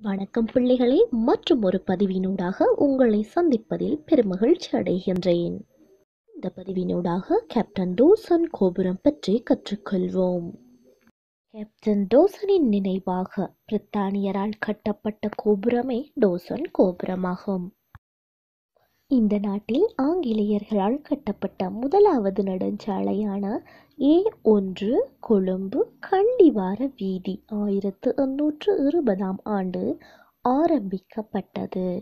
வணக்கம் பிள்ளைகளே மற்றும் ஒரு பதிவினூடாக உங்களை சந்திப்பதில் பெருமகிழ்ச்சி அடைகின்றேன் இந்த பதிவினூடாக கேப்டன் டோசன் கோபுரம் பற்றி கற்றுக்கொள்வோம் கேப்டன் டோசனின் நினைவாக பிரித்தானியரால் கட்டப்பட்ட கோபுரமே டோசன் கோபுரமாகும் இந்த நாட்டில் ஆங்கிலேயர்களால் கட்டப்பட்ட முதலாவது நெடுஞ்சாலையான ஏ ஒன்று கொழும்பு கண்டிவார வீதி ஆயிரத்து எண்ணூற்று இருபதாம் ஆண்டு ஆரம்பிக்கப்பட்டது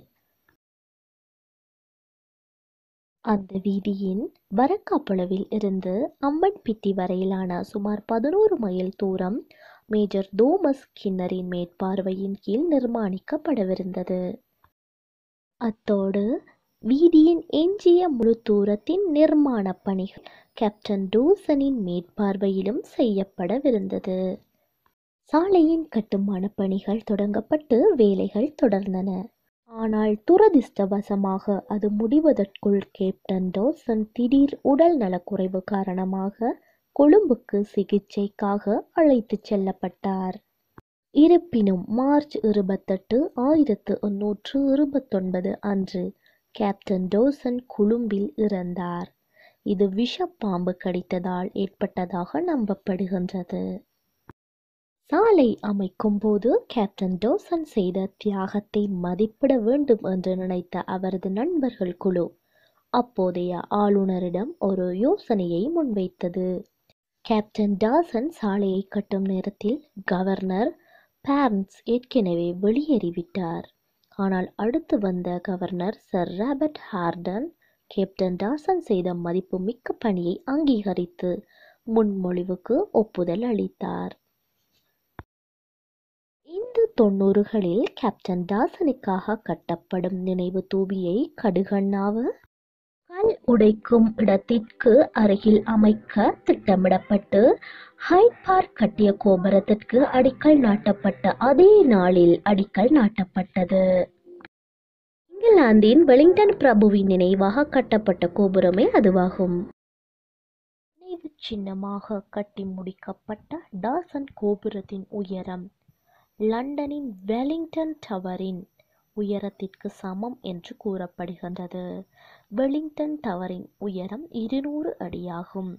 அந்த வீதியின் வரக்காப்பளவில் இருந்து அம்மன்பிட்டி வரையிலான சுமார் பதினோரு மைல் தூரம் மேஜர் தோமஸ் கின்னரின் மேற்பார்வையின் கீழ் நிர்மாணிக்கப்படவிருந்தது அத்தோடு வீதியின் எஞ்சிய முழு தூரத்தின் நிர்மாணப் பணிகள் கேப்டன் டோசனின் மேற்பார்வையிலும் செய்யப்படவிருந்தது சாலையின் கட்டுமான பணிகள் தொடங்கப்பட்டு வேலைகள் தொடர்ந்தன ஆனால் துரதிர்ஷ்டவசமாக அது முடிவதற்குள் கேப்டன் டோசன் திடீர் உடல் நலக்குறைவு காரணமாக கொழும்புக்கு சிகிச்சைக்காக அழைத்துச் செல்லப்பட்டார் இருப்பினும் மார்ச் இருபத்தெட்டு ஆயிரத்து எண்ணூற்று இருபத்தொன்பது அன்று கேப்டன் டோசன் கொழும்பில் இறந்தார் இது விஷப்பாம்பு கடித்ததால் ஏற்பட்டதாக நம்பப்படுகின்றது சாலை அமைக்கும் போது கேப்டன் டோசன் செய்த தியாகத்தை மதிப்பிட வேண்டும் என்று நினைத்த அவரது நண்பர்கள் குழு அப்போதைய ஆளுநரிடம் ஒரு யோசனையை முன்வைத்தது கேப்டன் டாசன் சாலையை கட்டும் நேரத்தில் கவர்னர் பேரன்ஸ் ஏற்கனவே வெளியேறிவிட்டார் ஆனால் அடுத்து வந்த governor sir Robert Horton captain Dawson செய்த மதிப்பு மிக்க பணியை அங்கீகரித்து முன்மொழிவுக்கு ஒப்புதல் அளித்தார் இந்த தொன்னூறுகளில் கேப்டன் டாசனுக்காக கட்டப்படும் நினைவு தூபியை கடுகண்ணாவு கல் உடைக்கும் இடத்திற்கு அருகில் அமைக்க திட்டமிடப்பட்டு ஹைட் பார்க் கட்டிய கோபுரத்திற்கு அடிக்கல் நாட்டப்பட்ட அதே நாளில் அடிக்கல் நாட்டப்பட்டது இங்கிலாந்தின் வெலிங்டன் பிரபுவின் நினைவாக கட்டப்பட்ட கோபுரமே அதுவாகும் நினைவு சின்னமாக கட்டி முடிக்கப்பட்ட டாசன் கோபுரத்தின் உயரம் லண்டனின் வெலிங்டன் டவரின் உயரத்திற்கு சமம் என்று கூறப்படுகின்றது வெலிங்டன் டவரின் உயரம் இருநூறு அடியாகும்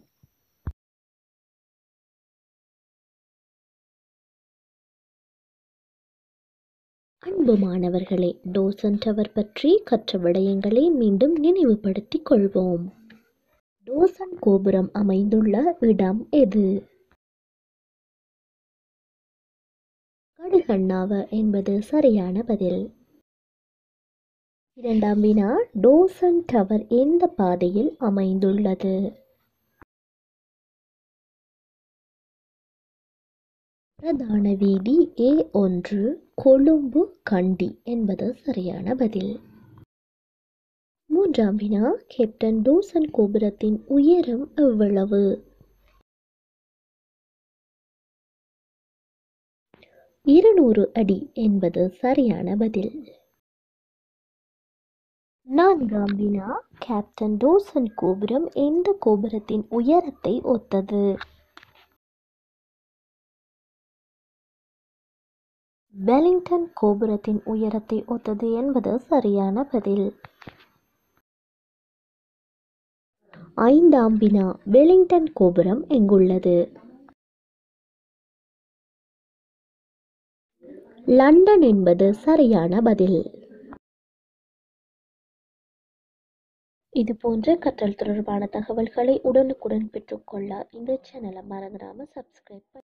அன்பு மாணவர்களே டோசன் டவர் பற்றி கற்ற விடயங்களை மீண்டும் நினைவுபடுத்திக் கொள்வோம் டோசன் கோபுரம் அமைந்துள்ள இடம் எது கடுகண்ணாவ என்பது சரியான பதில் இரண்டாம் வினா டோசன் டவர் எந்த பாதையில் அமைந்துள்ளது பிரதான வீதி ஏ ஒன்று கொழும்பு கண்டி என்பது சரியான பதில் மூன்றாம் வினா கேப்டன் டோசன் கோபுரத்தின் உயரம் எவ்வளவு இருநூறு அடி என்பது சரியான பதில் நான்காம் வினா கேப்டன் டோசன் கோபுரம் எந்த கோபுரத்தின் உயரத்தை ஒத்தது வெலிங்டன் கோபுரத்தின் உயரத்தை ஒத்தது என்பது சரியான பதில் ஐந்தாம் வினா வெலிங்டன் கோபுரம் எங்குள்ளது லண்டன் என்பது சரியான பதில் இது போன்ற கற்றல் தொடர்பான தகவல்களை உடனுக்குடன் பெற்றுக்கொள்ள இந்த சேனலை மறந்துடாம சப்ஸ்கிரைப்